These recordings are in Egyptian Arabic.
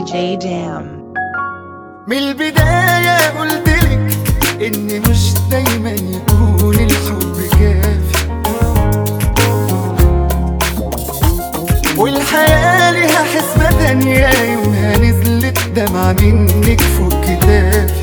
DJ Dam من البداية قلتلك إن مش دايما يكون الحب كافي والحياة ليها حسبة تانية يومها نزلت دمعة منك فوق كتافي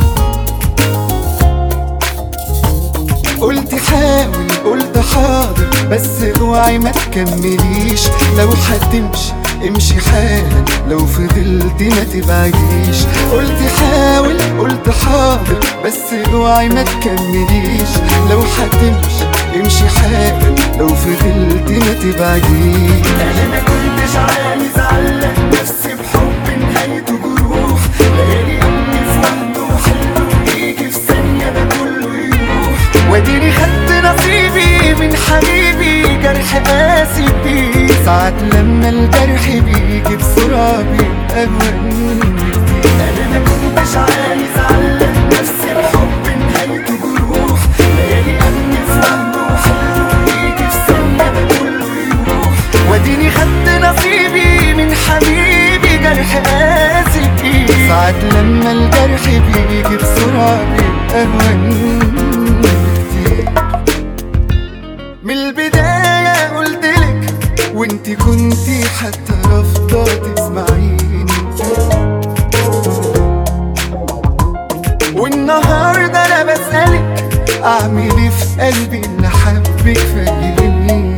قلت حاول قلت حاضر بس اوعي ما تكمليش لو هتمشي امشي حالا لو فضلت ما تبعديش قلت حاول قلت حاضر بس اوعي ما تكمليش لو هتمشي امشي حالا لو فضلت ما تبعديش انا ما كنتش عايز اعلق نفسي بحب نهايته جروح ليالي امي في وهم وحلم يجي في ثانيه ده كله يروح واديني خدت نصيبي من حبيبي جرح قاسي بيه ساعات لما الجرح بيجي بسرعة بيبقى أهون بكتير أنا ما كنتش عايز أعلق نفسي بحب نهايته جروح ليالي أمي في وهم وحلم يجي في ثانية ده كله يروح واديني خدت نصيبي من حبيبي جرح قاسي بيه ساعات لما الجرح بيجي بسرعة بيبقى أهون بكتير من البداية قلتلك وانت كنتي حتى رافضة تسمعيني والنهاردة انا بسألك اعمل ايه في قلبي اللي حبك فاهمني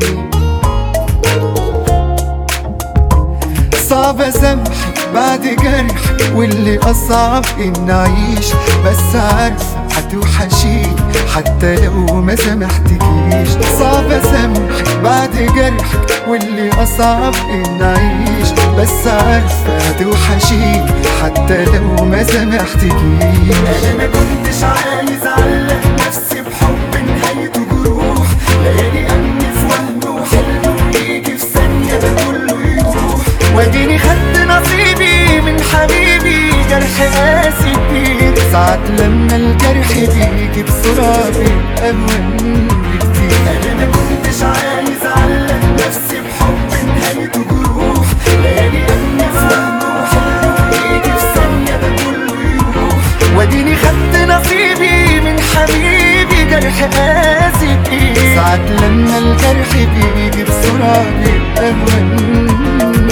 صعب اسامحك بعد جرح واللي اصعب ان اعيش بس عارفه هتوحشيني حتى لو ما سامحتكيش صعب اسامحك بعد جرحك واللي اصعب ان اعيش بس عارفه هتوحشيني حتى لو ما سامحتكيش انا ما كنتش عايز اعلق نفسي بحب نهايته جروح ليالي امي في وهم وحلم يجي في ثانيه ده كله يروح واديني خدت نصيبي من حبيبي جرح قاسي بيه ساعات لما الجرح بيجي بسرعة بيبقى أهون بكتير أنا ما كنتش عايز أعلق نفسي بحب نهايته جروح ليالي أمي في وهم وحلم يجي في ثانية ده كله يروح واديني خدت نصيبي من حبيبي جرح قاسي بيه ساعات لما الجرح بيجي بسرعة بيبقى أهون